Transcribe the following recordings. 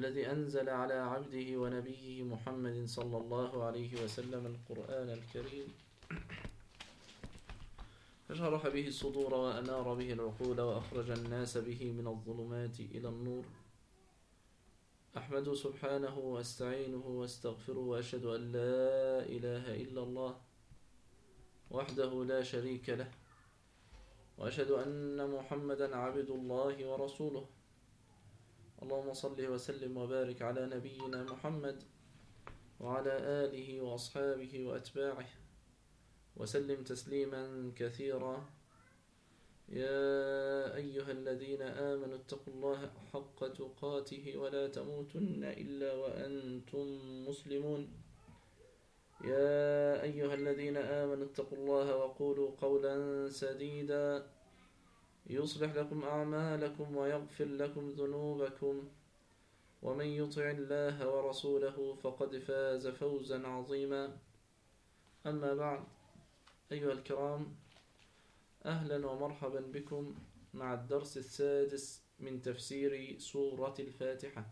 الذي أنزل على عبده ونبيه محمد صلى الله عليه وسلم القرآن الكريم فشرح به الصدور وأنار به العقول وأخرج الناس به من الظلمات إلى النور أحمد سبحانه واستعينه واستغفره وأشهد أن لا إله إلا الله وحده لا شريك له وأشهد أن محمدا عبد الله ورسوله اللهم صل وسلم وبارك على نبينا محمد وعلى آله وأصحابه وأتباعه وسلم تسليما كثيرا يا أيها الذين آمنوا اتقوا الله حق تقاته ولا تموتن إلا وأنتم مسلمون يا أيها الذين آمنوا اتقوا الله وقولوا قولا سديدا يصلح لكم أعمالكم ويغفر لكم ذنوبكم ومن يطع الله ورسوله فقد فاز فوزا عظيما أما بعد أيها الكرام أهلا ومرحبا بكم مع الدرس السادس من تفسير سورة الفاتحة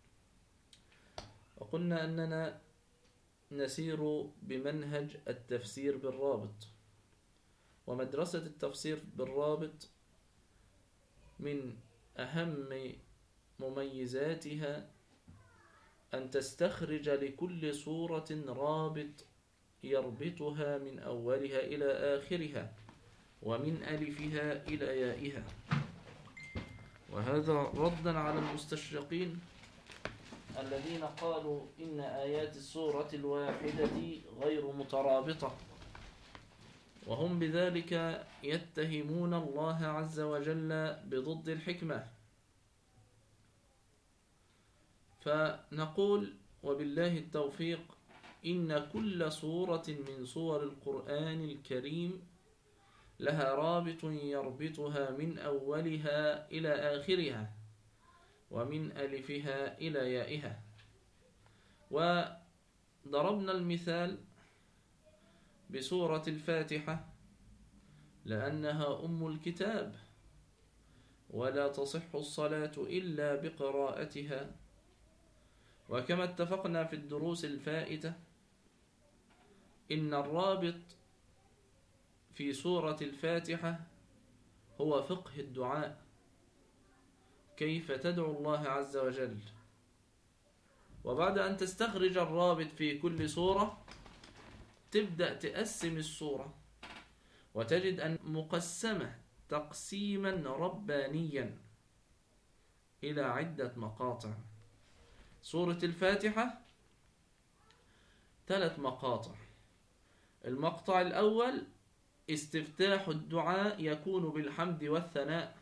وقلنا أننا نسير بمنهج التفسير بالرابط ومدرسة التفسير بالرابط من أهم مميزاتها أن تستخرج لكل صورة رابط يربطها من أولها إلى آخرها ومن ألفها إلى يائها وهذا ردا على المستشرقين الذين قالوا إن آيات السورة الواحدة غير مترابطة وهم بذلك يتهمون الله عز وجل بضد الحكمة فنقول وبالله التوفيق إن كل صورة من صور القرآن الكريم لها رابط يربطها من أولها إلى آخرها ومن ألفها إلى يائها وضربنا المثال بسورة الفاتحة لأنها أم الكتاب ولا تصح الصلاة إلا بقراءتها وكما اتفقنا في الدروس الفائتة إن الرابط في سورة الفاتحة هو فقه الدعاء كيف تدعو الله عز وجل وبعد أن تستخرج الرابط في كل سورة تبدأ تقسم السورة وتجد أن مقسمة تقسيما ربانيا إلى عدة مقاطع سورة الفاتحة ثلاث مقاطع المقطع الأول استفتاح الدعاء يكون بالحمد والثناء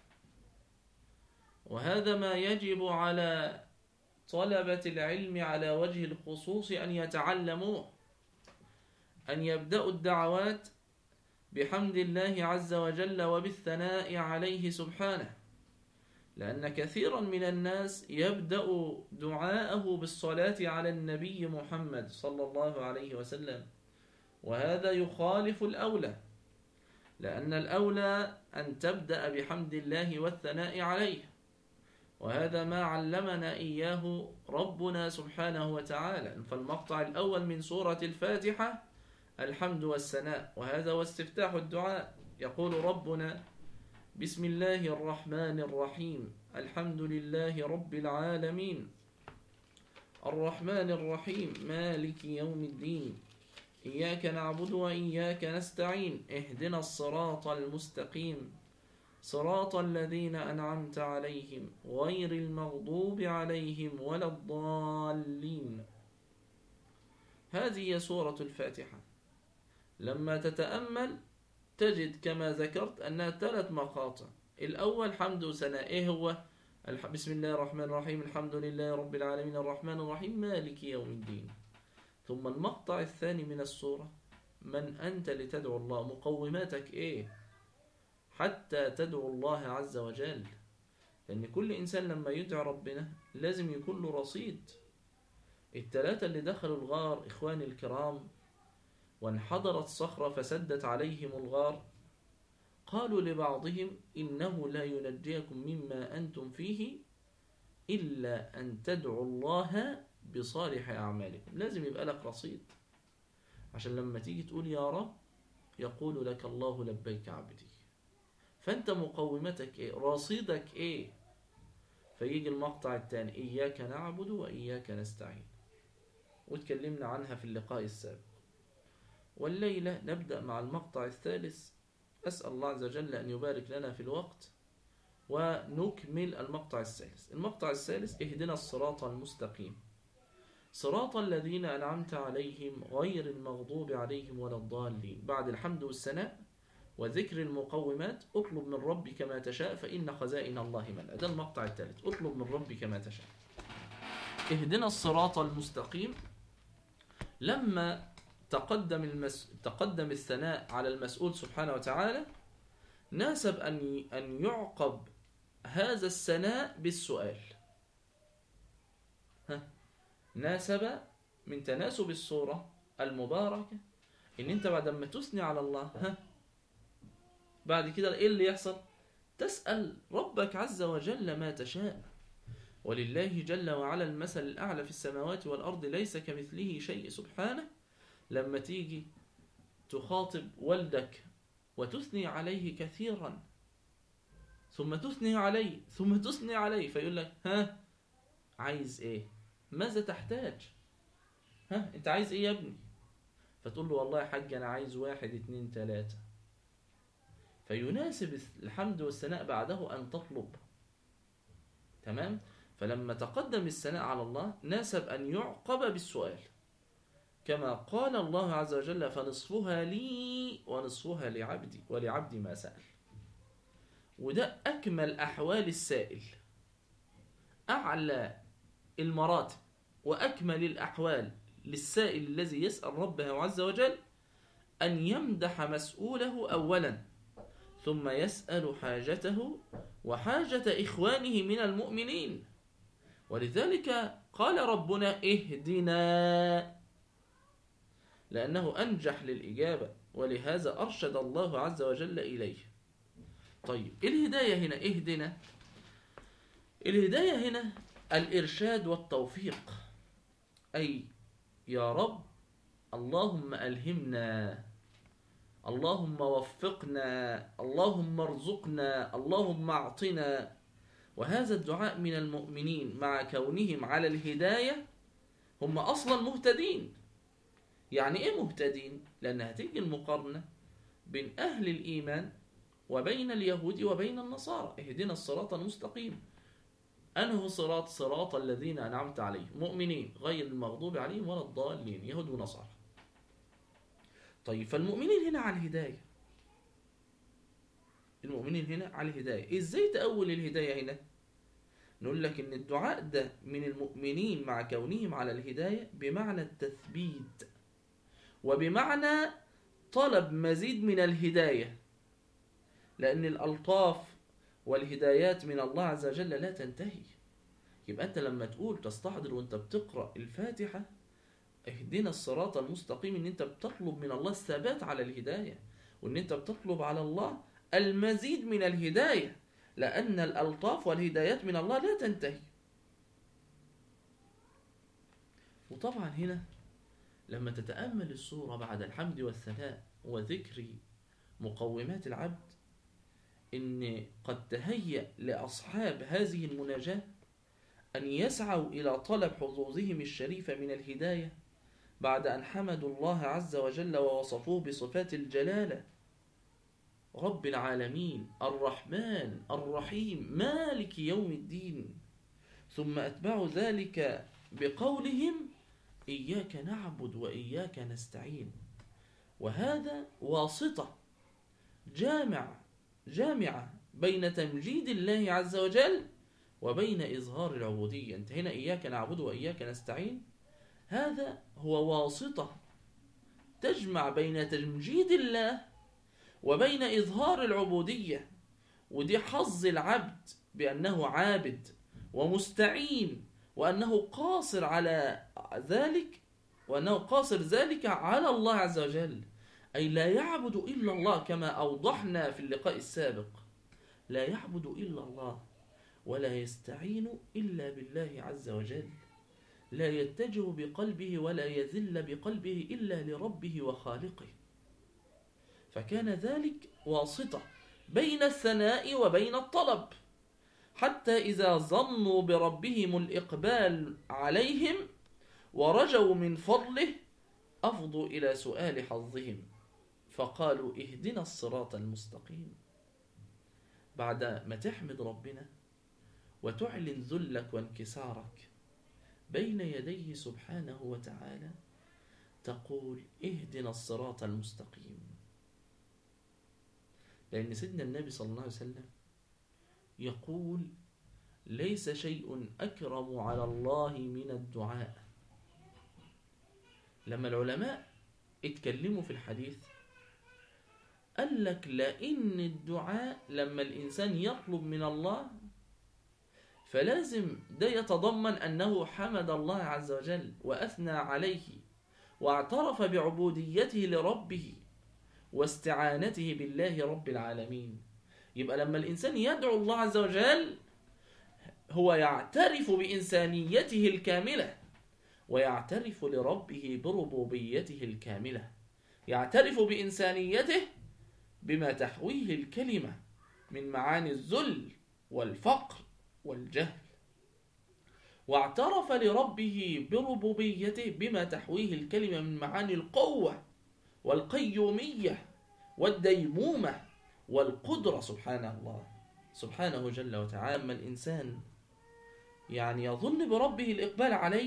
وهذا ما يجب على طلبة العلم على وجه الخصوص أن يتعلموه أن يبدأوا الدعوات بحمد الله عز وجل وبالثناء عليه سبحانه لأن كثيرا من الناس يبدأ دعاءه بالصلاة على النبي محمد صلى الله عليه وسلم وهذا يخالف الأولى لأن الأولى أن تبدأ بحمد الله والثناء عليه وهذا ما علمنا إياه ربنا سبحانه وتعالى فالمقطع الأول من سورة الفاتحة الحمد والثناء وهذا هو استفتاح الدعاء يقول ربنا بسم الله الرحمن الرحيم الحمد لله رب العالمين الرحمن الرحيم مالك يوم الدين إياك نعبد وإياك نستعين اهدنا الصراط المستقيم صراط الذين أنعمت عليهم غير المغضوب عليهم ولا الضالين هذه سورة الفاتحة لما تتأمل تجد كما ذكرت أنها ثلاث مقاطع الأول حمد وثناء إيه هو بسم الله الرحمن الرحيم الحمد لله رب العالمين الرحمن الرحيم مالك يوم الدين ثم المقطع الثاني من السورة من أنت لتدعو الله مقوماتك إيه حتى تدعو الله عز وجل لأن كل إنسان لما يدعو ربنا لازم يكون له رصيد الثلاثة اللي دخلوا الغار إخواني الكرام وانحدرت صخرة فسدت عليهم الغار قالوا لبعضهم إنه لا ينجيكم مما أنتم فيه إلا أن تدعوا الله بصالح أعمالكم لازم يبقى لك رصيد عشان لما تيجي تقول يا رب يقول لك الله لبيك عبدي فأنت مقومتك إيه رصيدك إيه فيجي المقطع الثاني إياك نعبد وإياك نستعين وتكلمنا عنها في اللقاء السابق والليلة نبدأ مع المقطع الثالث أسأل الله عز وجل أن يبارك لنا في الوقت ونكمل المقطع الثالث المقطع الثالث اهدنا الصراط المستقيم صراط الذين أنعمت عليهم غير المغضوب عليهم ولا الضالين بعد الحمد والثناء وذكر المقومات اطلب من ربك ما تشاء فإن خزائن الله ملأ ده المقطع الثالث اطلب من ربك ما تشاء اهدنا الصراط المستقيم لما تقدم المس... تقدم الثناء على المسؤول سبحانه وتعالى ناسب أن أن يعقب هذا الثناء بالسؤال ها ناسب من تناسب الصورة المباركة إن أنت بعد ما تثني على الله ها بعد كده إيه اللي يحصل؟ تسأل ربك عز وجل ما تشاء ولله جل وعلا المثل الأعلى في السماوات والأرض ليس كمثله شيء سبحانه لما تيجي تخاطب والدك وتثني عليه كثيرا ثم تثني عليه ثم تثني عليه فيقول لك ها عايز ايه ماذا تحتاج ها انت عايز ايه يا ابني فتقول له والله يا حاج انا عايز واحد اتنين تلاتة فيناسب الحمد والثناء بعده ان تطلب تمام فلما تقدم الثناء على الله ناسب ان يعقب بالسؤال كما قال الله عز وجل فنصفها لي ونصفها لعبدي ولعبدي ما سأل وده أكمل أحوال السائل أعلى المراتب وأكمل الأحوال للسائل الذي يسأل ربه عز وجل أن يمدح مسؤوله أولا ثم يسأل حاجته وحاجة إخوانه من المؤمنين ولذلك قال ربنا اهدنا لأنه أنجح للإجابة ولهذا أرشد الله عز وجل إليه طيب الهداية هنا اهدنا الهداية هنا الإرشاد والتوفيق أي يا رب اللهم ألهمنا اللهم وفقنا اللهم ارزقنا اللهم اعطنا وهذا الدعاء من المؤمنين مع كونهم على الهداية هم أصلا مهتدين يعني إيه مهتدين؟ لأن هتيجي المقارنة بين أهل الإيمان وبين اليهود وبين النصارى اهدنا الصراط المستقيم أنه صراط صراط الذين أنعمت عليهم مؤمنين غير المغضوب عليهم ولا الضالين يهود ونصارى طيب فالمؤمنين هنا على الهداية المؤمنين هنا على الهداية إزاي تأول الهداية هنا نقول لك إن الدعاء ده من المؤمنين مع كونهم على الهداية بمعنى التثبيت وبمعنى طلب مزيد من الهداية لأن الألطاف والهدايات من الله عز وجل لا تنتهي يبقى أنت لما تقول تستحضر وأنت بتقرأ الفاتحة اهدنا الصراط المستقيم ان انت بتطلب من الله الثبات على الهداية وان انت بتطلب على الله المزيد من الهداية لأن الألطاف والهدايات من الله لا تنتهي وطبعا هنا لما تتأمل الصورة بعد الحمد والثناء وذكر مقومات العبد إن قد تهيأ لأصحاب هذه المناجاة أن يسعوا إلى طلب حظوظهم الشريفة من الهداية بعد أن حمدوا الله عز وجل ووصفوه بصفات الجلالة رب العالمين الرحمن الرحيم مالك يوم الدين ثم أتبعوا ذلك بقولهم إياك نعبد وإياك نستعين وهذا واسطة جامع جامعة بين تمجيد الله عز وجل وبين إظهار العبودية أنت هنا إياك نعبد وإياك نستعين هذا هو واسطة تجمع بين تمجيد الله وبين إظهار العبودية ودي حظ العبد بأنه عابد ومستعين وأنه قاصر على ذلك وأنه قاصر ذلك على الله عز وجل أي لا يعبد إلا الله كما أوضحنا في اللقاء السابق لا يعبد إلا الله ولا يستعين إلا بالله عز وجل لا يتجه بقلبه ولا يذل بقلبه إلا لربه وخالقه فكان ذلك واسطة بين الثناء وبين الطلب حتى إذا ظنوا بربهم الإقبال عليهم ورجوا من فضله أفضوا إلى سؤال حظهم فقالوا اهدنا الصراط المستقيم بعد ما تحمد ربنا وتعلن ذلك وانكسارك بين يديه سبحانه وتعالى تقول اهدنا الصراط المستقيم لأن سيدنا النبي صلى الله عليه وسلم يقول ليس شيء أكرم على الله من الدعاء لما العلماء اتكلموا في الحديث قال لك لأن الدعاء لما الإنسان يطلب من الله فلازم ده يتضمن أنه حمد الله عز وجل وأثنى عليه واعترف بعبوديته لربه واستعانته بالله رب العالمين يبقى لما الإنسان يدعو الله عز وجل هو يعترف بإنسانيته الكاملة ويعترف لربه بربوبيته الكاملة يعترف بإنسانيته بما تحويه الكلمة من معاني الذل والفقر والجهل واعترف لربه بربوبيته بما تحويه الكلمة من معاني القوة والقيومية والديمومة والقدرة سبحان الله سبحانه جل وتعالى أما الإنسان يعني يظن بربه الإقبال عليه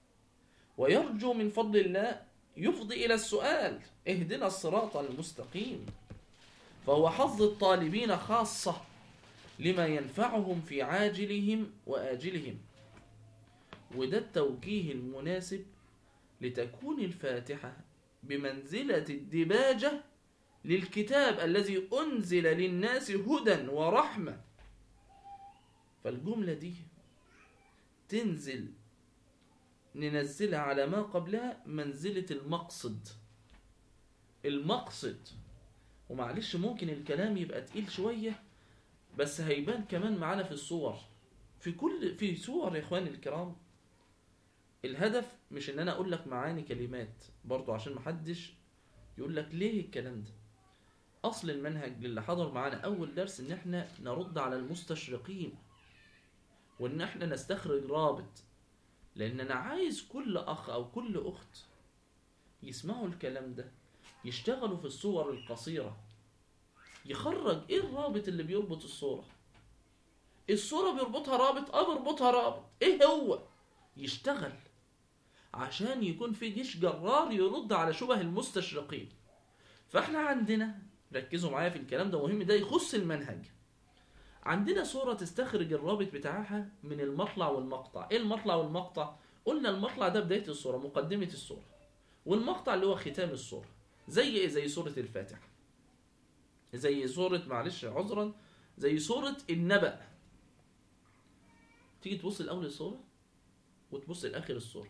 ويرجو من فضل الله يفضي إلى السؤال اهدنا الصراط المستقيم فهو حظ الطالبين خاصة لما ينفعهم في عاجلهم وآجلهم وده التوجيه المناسب لتكون الفاتحة بمنزلة الدباجة للكتاب الذي أنزل للناس هدى ورحمة فالجملة دي تنزل ننزلها على ما قبلها منزلة المقصد المقصد ومعلش ممكن الكلام يبقى تقيل شوية بس هيبان كمان معانا في الصور في كل في صور يا اخواني الكرام الهدف مش ان انا اقول لك معاني كلمات برضو عشان محدش يقول لك ليه الكلام ده اصل المنهج للي حضر معانا اول درس ان احنا نرد على المستشرقين وان احنا نستخرج رابط لان انا عايز كل اخ او كل اخت يسمعوا الكلام ده يشتغلوا في الصور القصيرة يخرج ايه الرابط اللي بيربط الصورة الصورة بيربطها رابط اه بيربطها رابط ايه هو يشتغل عشان يكون في جيش جرار يرد على شبه المستشرقين فاحنا عندنا ركزوا معايا في الكلام ده مهم ده يخص المنهج عندنا صورة تستخرج الرابط بتاعها من المطلع والمقطع ايه المطلع والمقطع قلنا المطلع ده بداية الصورة مقدمة الصورة والمقطع اللي هو ختام الصورة زي ايه زي سورة الفاتحة زي سورة معلش عذرا زي سورة النبأ تيجي تبص الأول الصورة وتبص لآخر الصورة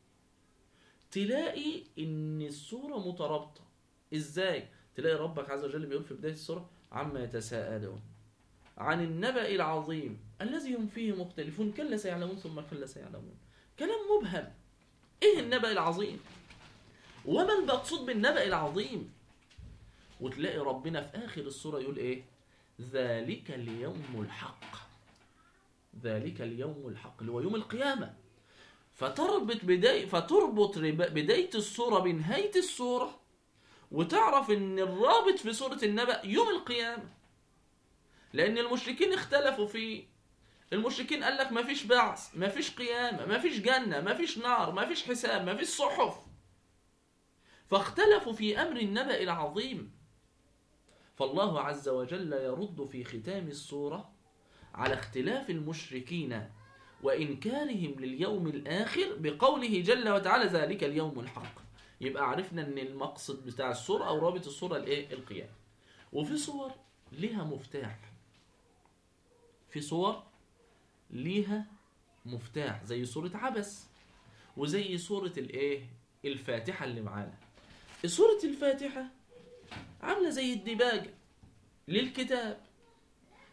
تلاقي إن الصورة مترابطة إزاي؟ تلاقي ربك عز وجل بيقول في بداية الصورة عما يتساءلون عن النبأ العظيم الذي هم فيه مختلفون كلا سيعلمون ثم كلا سيعلمون كلام مبهم ايه النبأ العظيم وما المقصود بالنبأ العظيم وتلاقي ربنا في آخر السورة يقول ايه ذلك اليوم الحق ذلك اليوم الحق اللي هو يوم القيامة فتربط بداية فتربط بداية السورة بنهاية السورة وتعرف ان الرابط في سورة النبأ يوم القيامة لأن المشركين اختلفوا فيه المشركين قال لك ما فيش بعث ما فيش قيامة ما فيش جنة ما فيش نار ما فيش حساب ما فيش صحف فاختلفوا في أمر النبأ العظيم فالله عز وجل يرد في ختام السورة على اختلاف المشركين وإنكارهم لليوم الآخر بقوله جل وتعالى ذلك اليوم الحق يبقى عرفنا ان المقصد بتاع السورة او رابط السورة الايه القيام وفي صور ليها مفتاح في صور ليها مفتاح زي سورة عبس وزي سورة الايه الفاتحة اللي معانا سورة الفاتحة عاملة زي الدباجة للكتاب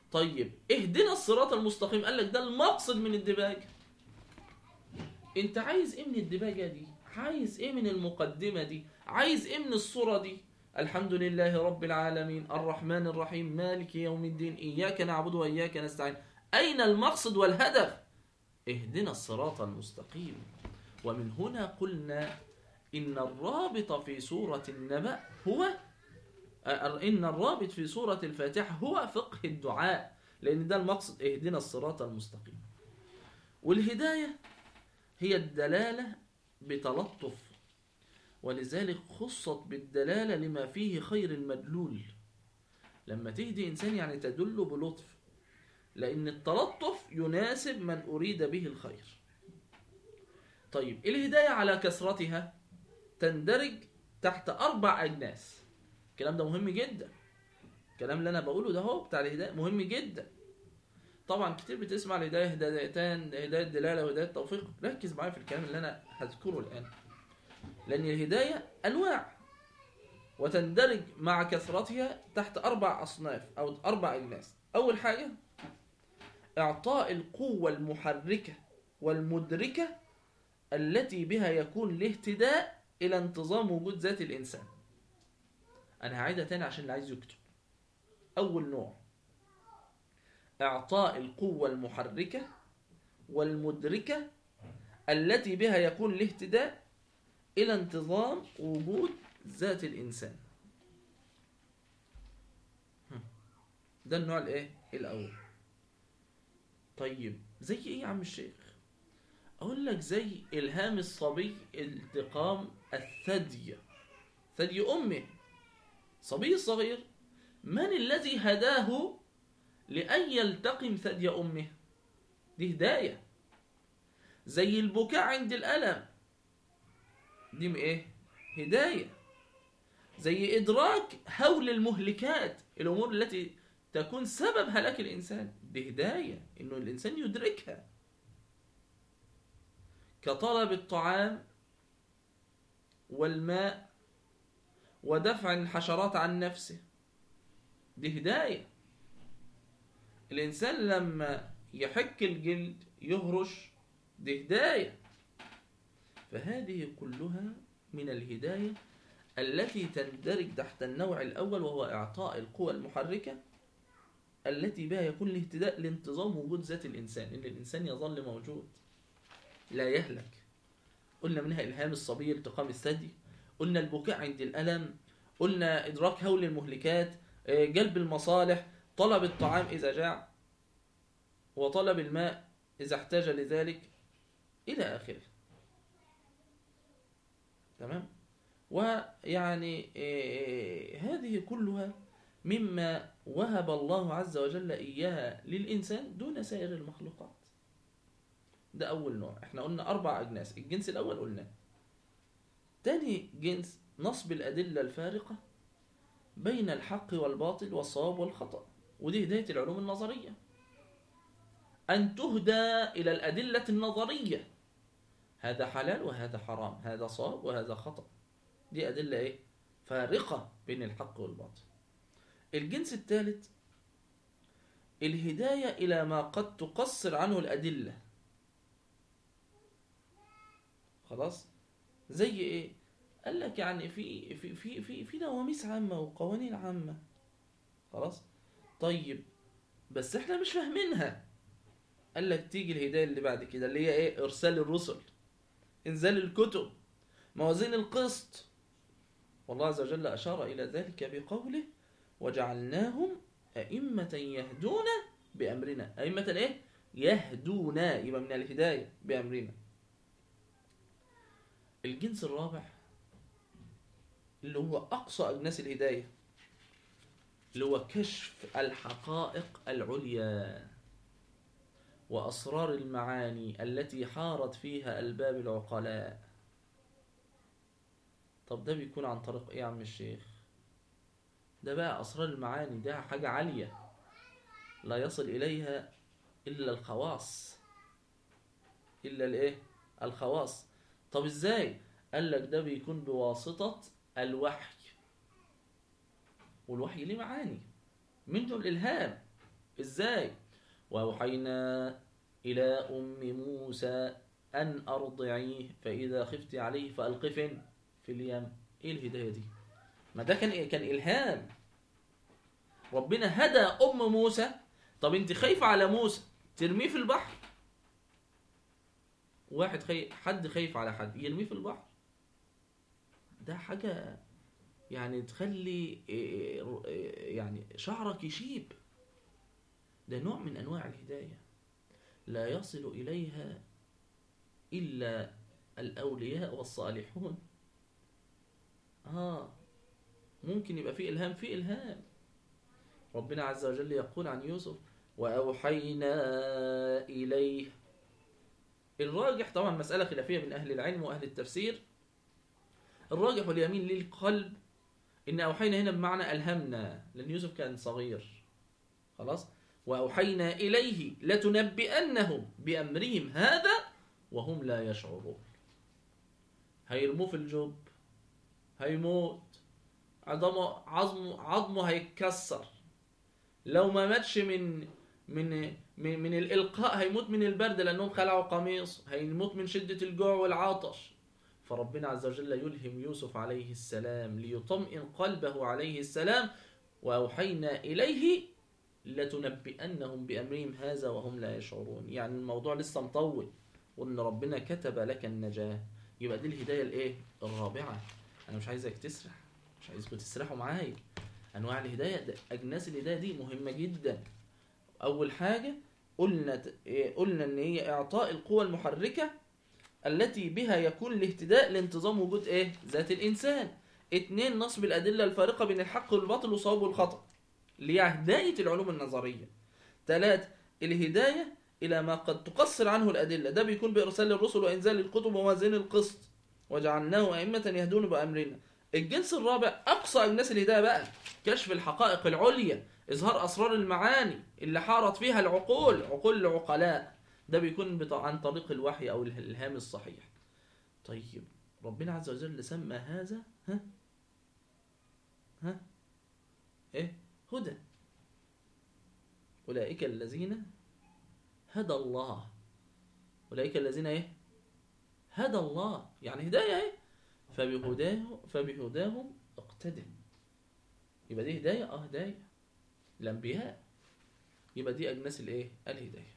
طيب اهدنا الصراط المستقيم قال لك ده المقصد من الدباجة انت عايز ايه من الدباجة دي عايز ايه من المقدمة دي عايز ايه من الصورة دي الحمد لله رب العالمين الرحمن الرحيم مالك يوم الدين إياك نعبد وإياك نستعين أين المقصد والهدف اهدنا الصراط المستقيم ومن هنا قلنا إن الرابط في سورة النبأ هو إن الرابط في سورة الفاتحة هو فقه الدعاء لأن ده المقصد اهدنا الصراط المستقيم والهداية هي الدلالة بتلطف ولذلك خصت بالدلالة لما فيه خير المدلول لما تهدي إنسان يعني تدل بلطف لأن التلطف يناسب من أريد به الخير طيب الهداية على كثرتها تندرج تحت أربع أجناس الكلام ده مهم جدا الكلام اللي أنا بقوله ده هو بتاع الهداية مهم جدا طبعا كتير بتسمع الهداية هدايتان هداية دلالة وهداية توفيق ركز معايا في الكلام اللي أنا هذكره الآن لأن الهداية أنواع وتندرج مع كثرتها تحت أربع أصناف أو أربع أجناس أول حاجة إعطاء القوة المحركة والمدركة التي بها يكون الاهتداء إلى انتظام وجود ذات الإنسان أنا هعيدها تاني عشان اللي عايز يكتب أول نوع إعطاء القوة المحركة والمدركة التي بها يكون الاهتداء إلى انتظام وجود ذات الإنسان ده النوع الايه الاول طيب زي ايه يا عم الشيخ اقول لك زي الهام الصبي التقام الثدي ثدي امه صبي الصغير من الذي هداه لأن يلتقم ثدي أمه دي هداية زي البكاء عند الألم دي ايه هداية زي إدراك هول المهلكات الأمور التي تكون سبب هلاك الإنسان دي هداية إنه الإنسان يدركها كطلب الطعام والماء ودفع الحشرات عن نفسه دي هداية الإنسان لما يحك الجلد يهرش دي هداية فهذه كلها من الهداية التي تندرج تحت النوع الأول وهو إعطاء القوى المحركة التي بها يكون الاهتداء لانتظام وجود ذات الإنسان إن الإنسان يظل موجود لا يهلك قلنا منها إلهام الصبي التقام الثدي قلنا البكاء عند الألم قلنا إدراك هول المهلكات آه، جلب المصالح طلب الطعام إذا جاع وطلب الماء إذا احتاج لذلك إلى آخره تمام ويعني إيه هذه كلها مما وهب الله عز وجل إياها للإنسان دون سائر المخلوقات ده أول نوع احنا قلنا أربع أجناس الجنس الأول قلنا تاني جنس نصب الأدلة الفارقة بين الحق والباطل والصواب والخطأ ودي هداية العلوم النظرية أن تهدى إلى الأدلة النظرية هذا حلال وهذا حرام هذا صواب وهذا خطأ دي أدلة إيه؟ فارقة بين الحق والباطل الجنس الثالث الهداية إلى ما قد تقصر عنه الأدلة خلاص زي إيه قال لك يعني في في في في في نواميس عامة وقوانين عامة خلاص طيب بس احنا مش فاهمينها قال لك تيجي الهداية اللي بعد كده اللي هي ايه ارسال الرسل انزال الكتب موازين القسط والله عز وجل أشار إلى ذلك بقوله وجعلناهم أئمة يهدون بأمرنا أئمة إيه؟ يهدون يبقى من الهداية بأمرنا الجنس الرابع اللي هو أقصى أجناس الهداية اللي هو كشف الحقائق العليا وأسرار المعاني التي حارت فيها ألباب العقلاء طب ده بيكون عن طريق إيه يا عم الشيخ ده بقى أسرار المعاني ده حاجة عالية لا يصل إليها إلا الخواص إلا الإيه الخواص طب إزاي قال لك ده بيكون بواسطة الوحي والوحي ليه معاني منه الإلهام ازاي واوحينا الى ام موسى ان ارضعيه فاذا خفت عليه فالقفن في اليم ايه الهدايه دي ما ده كان كان الهام ربنا هدى ام موسى طب انت خايفه على موسى ترميه في البحر واحد خي... حد خايف على حد يرميه في البحر ده حاجه يعني تخلي إيه، إيه، يعني شعرك يشيب ده نوع من انواع الهدايه لا يصل اليها الا الاولياء والصالحون اه ممكن يبقى في الهام في الهام ربنا عز وجل يقول عن يوسف واوحينا اليه الراجح طبعا مساله خلافيه من اهل العلم واهل التفسير الراجح واليمين للقلب إن أوحينا هنا بمعنى ألهمنا لأن يوسف كان صغير خلاص وأوحينا إليه لتنبئنهم بأمرهم هذا وهم لا يشعرون هيرموه في الجب هيموت عظمه عظمه عظمه هيتكسر لو ما ماتش من من من, من الإلقاء هيموت من البرد لأنهم خلعوا قميص هيموت من شدة الجوع والعطش فربنا عز وجل يلهم يوسف عليه السلام ليطمئن قلبه عليه السلام وأوحينا إليه لتنبئنهم بأمرهم هذا وهم لا يشعرون يعني الموضوع لسه مطول وإن ربنا كتب لك النجاة يبقى دي الهداية الإيه؟ الرابعة أنا مش عايزك تسرح مش عايزكم تسرحوا معايا أنواع الهداية ده أجناس الهداية دي مهمة جدا أول حاجة قلنا قلنا إن هي إعطاء القوة المحركة التي بها يكون الاهتداء لانتظام وجود ايه ذات الانسان اتنين نصب الادله الفارقه بين الحق والباطل والصواب والخطا اللي هي هدايه العلوم النظريه ثلاث الهدايه الى ما قد تقصر عنه الادله ده بيكون بارسال الرسل وانزال الكتب وموازين القسط وجعلناه ائمه يهدون بامرنا الجنس الرابع اقصى الناس الهدايه بقى كشف الحقائق العليا اظهار اسرار المعاني اللي حارت فيها العقول عقول العقلاء ده بيكون عن طريق الوحي أو الإلهام الصحيح طيب ربنا عز وجل سمى هذا ها ها ايه هدى أولئك الذين هدى الله أولئك الذين ايه هدى الله يعني هداية ايه فبهداه فبهداهم اقتدم يبقى دي هداية اه هداية الأنبياء يبقى دي أجناس الايه الهداية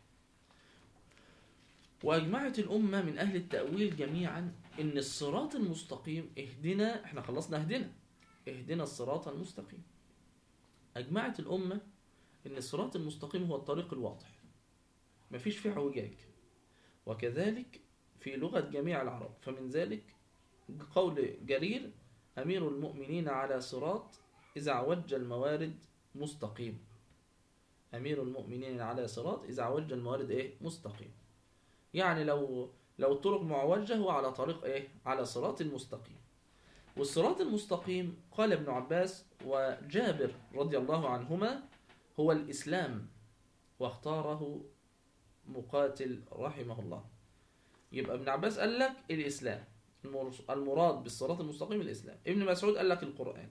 وأجمعت الأمة من أهل التأويل جميعا إن الصراط المستقيم اهدنا احنا خلصنا اهدنا اهدنا الصراط المستقيم أجمعت الأمة إن الصراط المستقيم هو الطريق الواضح مفيش فيه اعوجاج وكذلك في لغة جميع العرب فمن ذلك قول جرير أمير المؤمنين على صراط إذا عوج الموارد مستقيم أمير المؤمنين على صراط إذا عوج الموارد إيه مستقيم يعني لو لو الطرق معوجة هو على طريق ايه على صراط المستقيم والصراط المستقيم قال ابن عباس وجابر رضي الله عنهما هو الإسلام واختاره مقاتل رحمه الله يبقى ابن عباس قال لك الإسلام المراد بالصراط المستقيم الإسلام ابن مسعود قال لك القرآن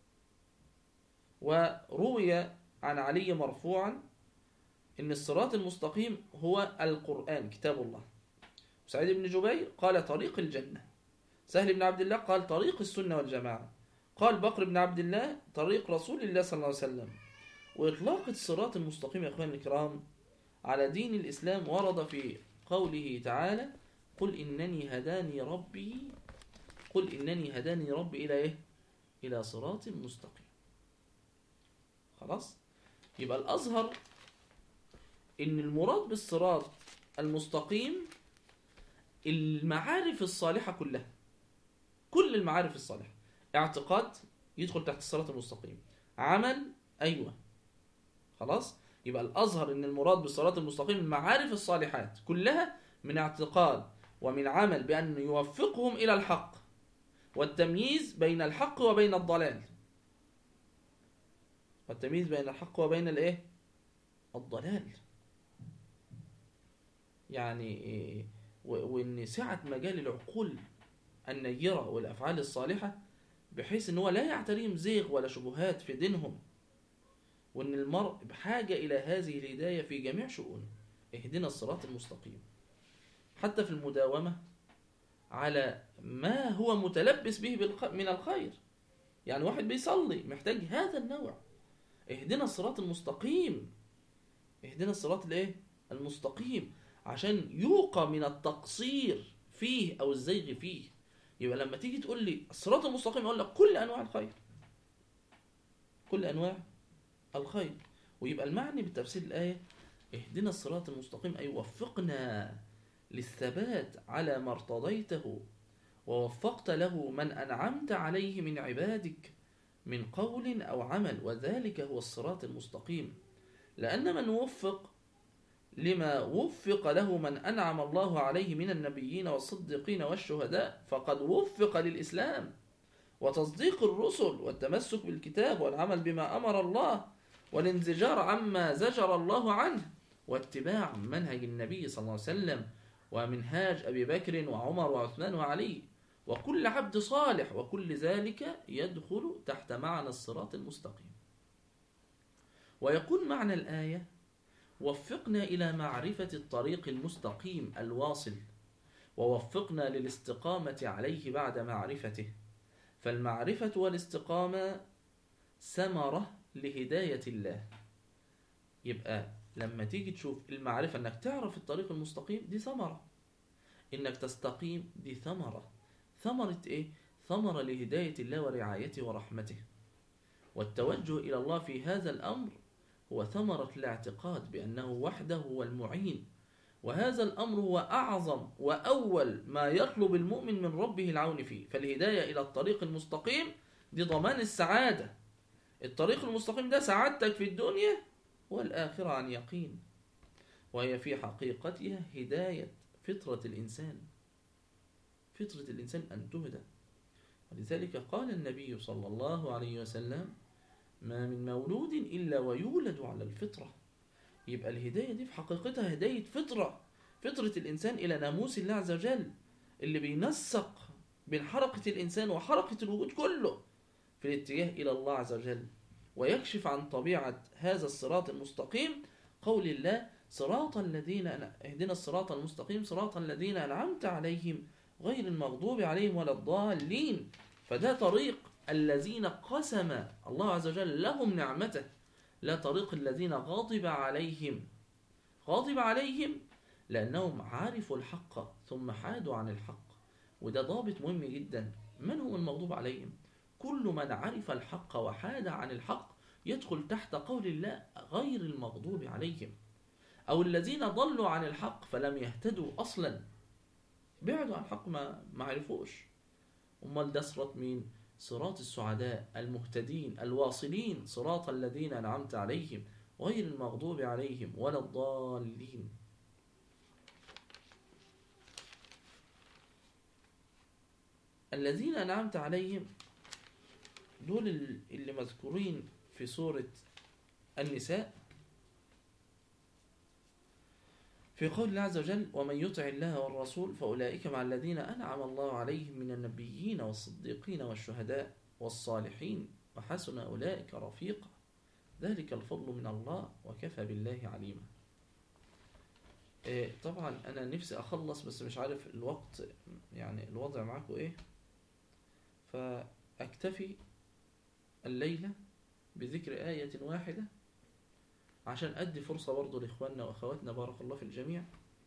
وروي عن علي مرفوعا إن الصراط المستقيم هو القرآن كتاب الله سعيد بن جبير قال طريق الجنة سهل بن عبد الله قال طريق السنة والجماعة قال بكر بن عبد الله طريق رسول الله صلى الله عليه وسلم وإطلاق الصراط المستقيم يا أخوان الكرام على دين الإسلام ورد في قوله تعالى قل إنني هداني ربي قل إنني هداني ربي إلى إيه؟ إلى صراط مستقيم خلاص يبقى الأزهر ان المراد بالصراط المستقيم المعارف الصالحة كلها كل المعارف الصالحة اعتقاد يدخل تحت الصراط المستقيم عمل أيوة خلاص يبقى الأظهر أن المراد بالصراط المستقيم المعارف الصالحات كلها من اعتقاد ومن عمل بأن يوفقهم إلى الحق والتمييز بين الحق وبين الضلال والتمييز بين الحق وبين الايه الضلال يعني وان سعه مجال العقول النيره والافعال الصالحه بحيث ان هو لا يعتريهم زيغ ولا شبهات في دينهم وان المرء بحاجة الى هذه الهداية في جميع شؤونه اهدنا الصراط المستقيم حتى في المداومة على ما هو متلبس به بالخ- من الخير يعني واحد بيصلي محتاج هذا النوع اهدنا الصراط المستقيم اهدنا الصراط الايه المستقيم عشان يوقى من التقصير فيه او الزيغ فيه يبقى لما تيجي تقول لي الصراط المستقيم اقول لك كل انواع الخير كل انواع الخير ويبقى المعني بتفسير الايه اهدنا الصراط المستقيم اي وفقنا للثبات على ما ارتضيته ووفقت له من انعمت عليه من عبادك من قول او عمل وذلك هو الصراط المستقيم لان من وفق لما وفق له من انعم الله عليه من النبيين والصديقين والشهداء فقد وفق للاسلام وتصديق الرسل والتمسك بالكتاب والعمل بما امر الله والانزجار عما زجر الله عنه واتباع منهج النبي صلى الله عليه وسلم ومنهاج ابي بكر وعمر وعثمان وعلي وكل عبد صالح وكل ذلك يدخل تحت معنى الصراط المستقيم ويكون معنى الايه وفقنا الى معرفه الطريق المستقيم الواصل ووفقنا للاستقامه عليه بعد معرفته فالمعرفه والاستقامه ثمره لهدايه الله يبقى لما تيجي تشوف المعرفه انك تعرف الطريق المستقيم دي ثمره انك تستقيم دي ثمره ثمره ايه ثمره لهدايه الله ورعايته ورحمته والتوجه الى الله في هذا الامر هو ثمرة الاعتقاد بأنه وحده هو المعين وهذا الأمر هو أعظم وأول ما يطلب المؤمن من ربه العون فيه فالهداية إلى الطريق المستقيم دي ضمان السعادة الطريق المستقيم ده سعادتك في الدنيا والآخرة عن يقين وهي في حقيقتها هداية فطرة الإنسان فطرة الإنسان أن تهدى ولذلك قال النبي صلى الله عليه وسلم ما من مولود إلا ويولد على الفطرة يبقى الهداية دي في حقيقتها هداية فطرة فطرة الإنسان إلى ناموس الله عز وجل اللي بينسق بين حركة الإنسان وحركة الوجود كله في الاتجاه إلى الله عز وجل ويكشف عن طبيعة هذا الصراط المستقيم قول الله صراط الذين اهدنا الصراط المستقيم صراط الذين أنعمت عليهم غير المغضوب عليهم ولا الضالين فده طريق الذين قسم الله عز وجل لهم نعمته لا طريق الذين غضب عليهم غضب عليهم لأنهم عرفوا الحق ثم حادوا عن الحق وده ضابط مهم جدا من هم المغضوب عليهم كل من عرف الحق وحاد عن الحق يدخل تحت قول الله غير المغضوب عليهم أو الذين ضلوا عن الحق فلم يهتدوا أصلا بعدوا عن الحق ما ما عرفوش أمال ده صراط مين صراط السعداء المهتدين الواصلين صراط الذين أنعمت عليهم غير المغضوب عليهم ولا الضالين الذين أنعمت عليهم دول اللي مذكورين في سورة النساء في قول الله عز وجل ومن يطع الله والرسول فأولئك مع الذين أنعم الله عليهم من النبيين والصديقين والشهداء والصالحين وحسن أولئك رفيقا ذلك الفضل من الله وكفى بالله عليما إيه طبعا أنا نفسي أخلص بس مش عارف الوقت يعني الوضع معاكم إيه فأكتفي الليلة بذكر آية واحدة عشان أدي فرصة برضه لإخواننا وأخواتنا بارك الله في الجميع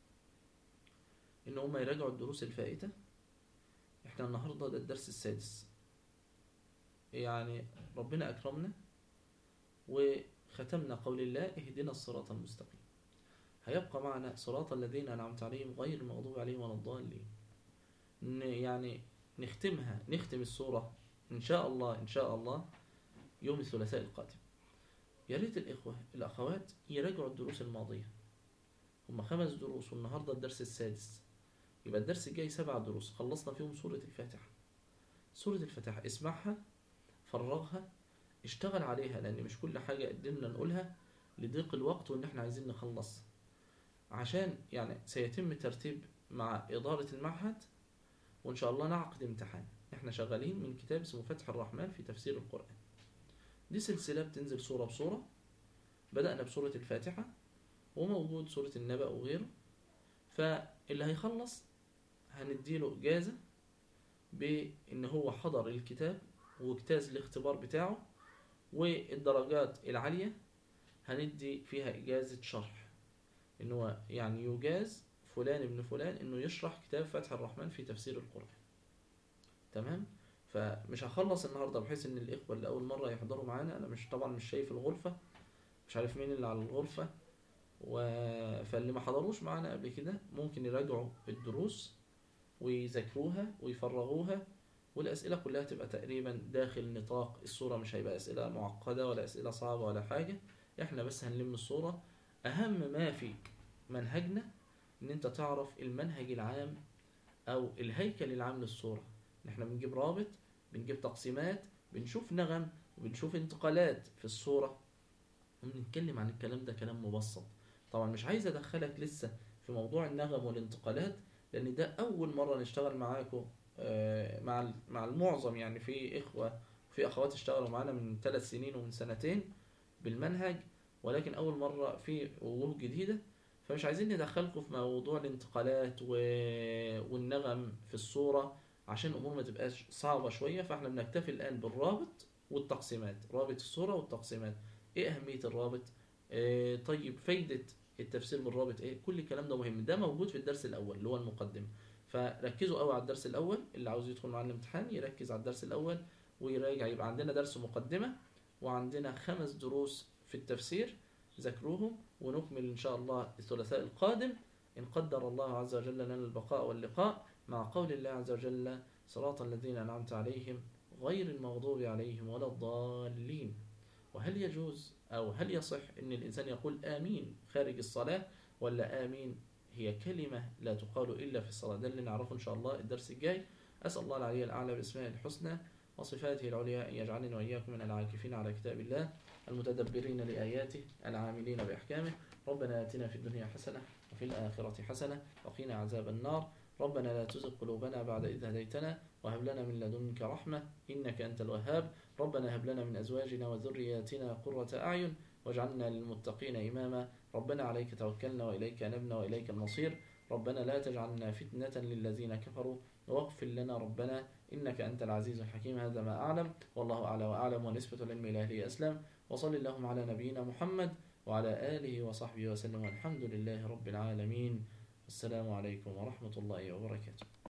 إن هم يراجعوا الدروس الفائتة إحنا النهاردة ده الدرس السادس يعني ربنا أكرمنا وختمنا قول الله اهدنا الصراط المستقيم هيبقى معنا صراط الذين أنعمت عليهم غير المغضوب عليهم ولا الضالين يعني نختمها نختم السورة إن شاء الله إن شاء الله يوم الثلاثاء القادم يا ريت الإخوة الأخوات يراجعوا الدروس الماضية هم خمس دروس والنهاردة الدرس السادس يبقى الدرس الجاي سبع دروس خلصنا فيهم سورة الفاتحة سورة الفاتحة اسمعها فرغها اشتغل عليها لأن مش كل حاجة قدرنا نقولها لضيق الوقت وإن احنا عايزين نخلص عشان يعني سيتم ترتيب مع إدارة المعهد وإن شاء الله نعقد امتحان احنا شغالين من كتاب اسمه فتح الرحمن في تفسير القرآن دي سلسلة بتنزل صورة بصورة بدأنا بسورة الفاتحة وموجود سورة النبأ وغيره فاللي هيخلص هنديله إجازة بإن هو حضر الكتاب واجتاز الاختبار بتاعه والدرجات العالية هندي فيها إجازة شرح إن هو يعني يجاز فلان ابن فلان إنه يشرح كتاب فتح الرحمن في تفسير القرآن تمام فمش هخلص النهارده بحيث ان الاخوه اللي اول مره يحضروا معانا انا مش طبعا مش شايف الغرفه مش عارف مين اللي على الغرفه و... فاللي ما حضروش معانا قبل كده ممكن يراجعوا الدروس ويذاكروها ويفرغوها والاسئله كلها تبقى تقريبا داخل نطاق الصوره مش هيبقى اسئله معقده ولا اسئله صعبه ولا حاجه احنا بس هنلم الصوره اهم ما في منهجنا ان انت تعرف المنهج العام او الهيكل العام للصوره احنا بنجيب رابط بنجيب تقسيمات بنشوف نغم وبنشوف انتقالات في الصورة وبنتكلم عن الكلام ده كلام مبسط طبعا مش عايز ادخلك لسه في موضوع النغم والانتقالات لان ده اول مرة نشتغل معاكم آه، مع مع المعظم يعني في اخوة في اخوات اشتغلوا معانا من ثلاث سنين ومن سنتين بالمنهج ولكن اول مرة في وجوه جديدة فمش عايزين ندخلكم في موضوع الانتقالات و... والنغم في الصورة عشان الامور ما تبقاش صعبه شويه فاحنا بنكتفي الان بالرابط والتقسيمات رابط الصوره والتقسيمات ايه اهميه الرابط آه طيب فايده التفسير بالرابط ايه كل الكلام ده مهم ده موجود في الدرس الاول اللي هو المقدمه فركزوا قوي على الدرس الاول اللي عاوز يدخل معانا الامتحان يركز على الدرس الاول ويراجع يبقى عندنا درس مقدمه وعندنا خمس دروس في التفسير ذاكروهم ونكمل ان شاء الله الثلاثاء القادم ان قدر الله عز وجل لنا البقاء واللقاء مع قول الله عز وجل صراط الذين أنعمت عليهم غير المغضوب عليهم ولا الضالين وهل يجوز أو هل يصح أن الإنسان يقول آمين خارج الصلاة ولا آمين هي كلمة لا تقال إلا في الصلاة ده اللي نعرفه إن شاء الله الدرس الجاي أسأل الله العلي الأعلى باسمه الحسنى وصفاته العليا أن يجعلنا وإياكم من العاكفين على كتاب الله المتدبرين لآياته العاملين بأحكامه ربنا آتنا في الدنيا حسنة وفي الآخرة حسنة وقنا عذاب النار ربنا لا تزغ قلوبنا بعد إذ هديتنا وهب لنا من لدنك رحمة إنك أنت الوهاب ربنا هب لنا من أزواجنا وذرياتنا قرة أعين واجعلنا للمتقين إماما ربنا عليك توكلنا وإليك نبنا وإليك المصير ربنا لا تجعلنا فتنة للذين كفروا واغفر لنا ربنا إنك أنت العزيز الحكيم هذا ما أعلم والله أعلى وأعلم ونسبة العلم إلهي أسلم وصل اللهم على نبينا محمد وعلى آله وصحبه وسلم والحمد لله رب العالمين السلام عليكم ورحمة الله وبركاته